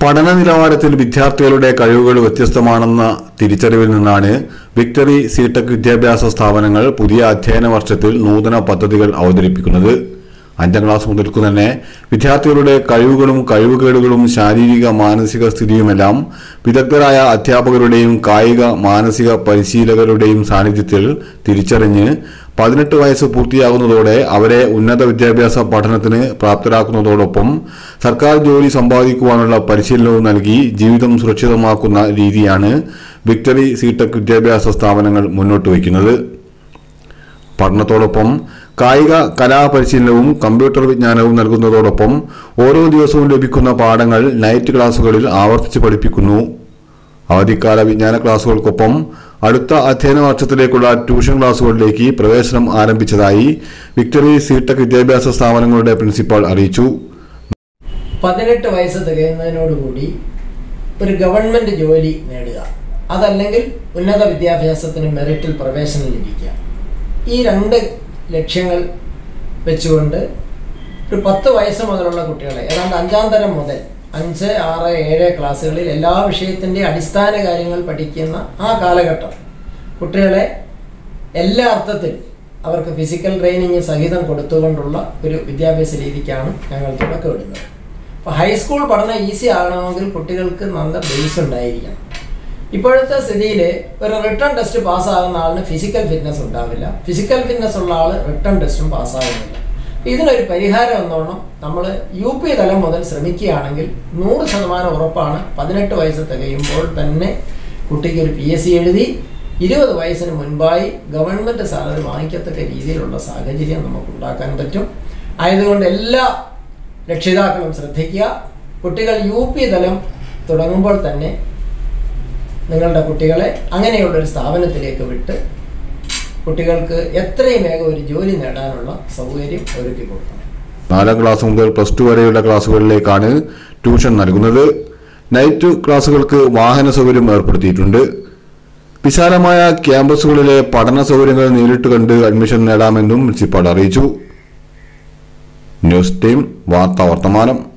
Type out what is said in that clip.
പഠന നിലവാരത്തിൽ വിദ്യാർത്ഥികളുടെ കഴിവുകൾ വ്യത്യസ്തമാണെന്ന തിരിച്ചറിവിൽ നിന്നാണ് വിക്ടറി സിടെക് വിദ്യാഭ്യാസ സ്ഥാപനങ്ങൾ പുതിയ അധ്യയന വർഷത്തിൽ നൂതന പദ്ധതികൾ അവതരിപ്പിക്കുന്നത് അഞ്ചാം ക്ലാസ് മുതൽക്കു തന്നെ വിദ്യാർത്ഥികളുടെ കഴിവുകളും കഴിവുകേടുകളും ശാരീരിക മാനസിക സ്ഥിതിയുമെല്ലാം വിദഗ്ധരായ അധ്യാപകരുടെയും കായിക മാനസിക പരിശീലകരുടെയും സാന്നിധ്യത്തിൽ തിരിച്ചറിഞ്ഞ് പതിനെട്ട് വയസ്സ് പൂർത്തിയാകുന്നതോടെ അവരെ ഉന്നത വിദ്യാഭ്യാസ പഠനത്തിന് പ്രാപ്തരാക്കുന്നതോടൊപ്പം സർക്കാർ ജോലി സമ്പാദിക്കുവാനുള്ള പരിശീലനവും നൽകി ജീവിതം സുരക്ഷിതമാക്കുന്ന രീതിയാണ് വിക്ടറി സിടെക് വിദ്യാഭ്യാസ സ്ഥാപനങ്ങൾ മുന്നോട്ട് വയ്ക്കുന്നത് പഠനത്തോടൊപ്പം കായിക കലാപരിശീലനവും കമ്പ്യൂട്ടർ വിജ്ഞാനവും നൽകുന്നതോടൊപ്പം ഓരോ ദിവസവും ലഭിക്കുന്ന പാഠങ്ങൾ നൈറ്റ് ക്ലാസുകളിൽ ആവർത്തിച്ച് പഠിപ്പിക്കുന്നു അവധിക്കാല വിജ്ഞാന ക്ലാസുകൾക്കൊപ്പം അടുത്ത അധ്യയന വർഷത്തിലേക്കുള്ള ട്യൂഷൻ ക്ലാസുകളിലേക്ക് പ്രവേശനം ആരംഭിച്ചതായി വിക്ടറി സിടെക് വിദ്യാഭ്യാസ സ്ഥാപനങ്ങളുടെ പ്രിൻസിപ്പാൾ അറിയിച്ചു പതിനെട്ട് വയസ്സ് തികയുന്നതിനോടുകൂടി ഒരു ഗവൺമെന്റ് ജോലി നേടുക അതല്ലെങ്കിൽ ഉന്നത വിദ്യാഭ്യാസത്തിന് മെറിറ്റിൽ പ്രവേശനം ലഭിക്കുക ഈ രണ്ട് ലക്ഷ്യങ്ങൾ വെച്ചുകൊണ്ട് ഒരു പത്ത് വയസ്സ് മുതലുള്ള കുട്ടികളെ ഏതാണ്ട് അഞ്ചാം തരം മുതൽ അഞ്ച് ആറ് ഏഴ് ക്ലാസ്സുകളിൽ എല്ലാ വിഷയത്തിൻ്റെ അടിസ്ഥാന കാര്യങ്ങൾ പഠിക്കുന്ന ആ കാലഘട്ടം കുട്ടികളെ എല്ലാ അർത്ഥത്തിലും അവർക്ക് ഫിസിക്കൽ ട്രെയിനിങ് സഹിതം കൊടുത്തുകൊണ്ടുള്ള ഒരു വിദ്യാഭ്യാസ രീതിക്കാണ് ഞങ്ങൾ തുടക്കമിടുന്നത് അപ്പോൾ ഹൈസ്കൂൾ പഠനം ഈസി ആകണമെങ്കിൽ കുട്ടികൾക്ക് നല്ല ബേസ് ഉണ്ടായിരിക്കണം ഇപ്പോഴത്തെ സ്ഥിതിയിൽ ഒരു റിട്ടേൺ ടെസ്റ്റ് പാസ്സാകുന്ന ആളിന് ഫിസിക്കൽ ഫിറ്റ്നസ് ഉണ്ടാവില്ല ഫിസിക്കൽ ഫിറ്റ്നസ് ഉള്ള ആൾ റിട്ടേൺ ടെസ്റ്റും പാസ്സാകുന്നില്ല ഇതിനൊരു പരിഹാരം എന്നോണം നമ്മൾ യു പി തലം മുതൽ ശ്രമിക്കുകയാണെങ്കിൽ നൂറ് ശതമാനം ഉറപ്പാണ് പതിനെട്ട് വയസ്സ് തികയുമ്പോൾ തന്നെ കുട്ടിക്ക് ഒരു പി എസ് സി എഴുതി ഇരുപത് വയസ്സിന് മുൻപായി ഗവൺമെൻറ് സാലറി വാങ്ങിക്കത്തക്ക രീതിയിലുള്ള സാഹചര്യം നമുക്ക് ഉണ്ടാക്കാൻ പറ്റും ആയതുകൊണ്ട് എല്ലാ രക്ഷിതാക്കളും ശ്രദ്ധിക്കുക കുട്ടികൾ യു പി തലം തുടങ്ങുമ്പോൾ തന്നെ നിങ്ങളുടെ കുട്ടികളെ അങ്ങനെയുള്ളൊരു സ്ഥാപനത്തിലേക്ക് വിട്ട് കുട്ടികൾക്ക് എത്രയും വേഗം ഒരു ജോലി നേടാനുള്ള സൗകര്യം ഒരുക്കി കൊടുക്കണം നാലാം ക്ലാസ് മുതൽ പ്ലസ് ടു വരെയുള്ള ക്ലാസുകളിലേക്കാണ് ട്യൂഷൻ നൽകുന്നത് നൈറ്റ് ക്ലാസുകൾക്ക് വാഹന സൗകര്യം ഏർപ്പെടുത്തിയിട്ടുണ്ട് വിശാലമായ ക്യാമ്പസുകളിലെ പഠന സൗകര്യങ്ങൾ നേരിട്ട് കണ്ട് അഡ്മിഷൻ നേടാമെന്നും പ്രിൻസിപ്പാൾ അറിയിച്ചു ന്യൂസ് ടീം വാർത്താ വർത്തമാനം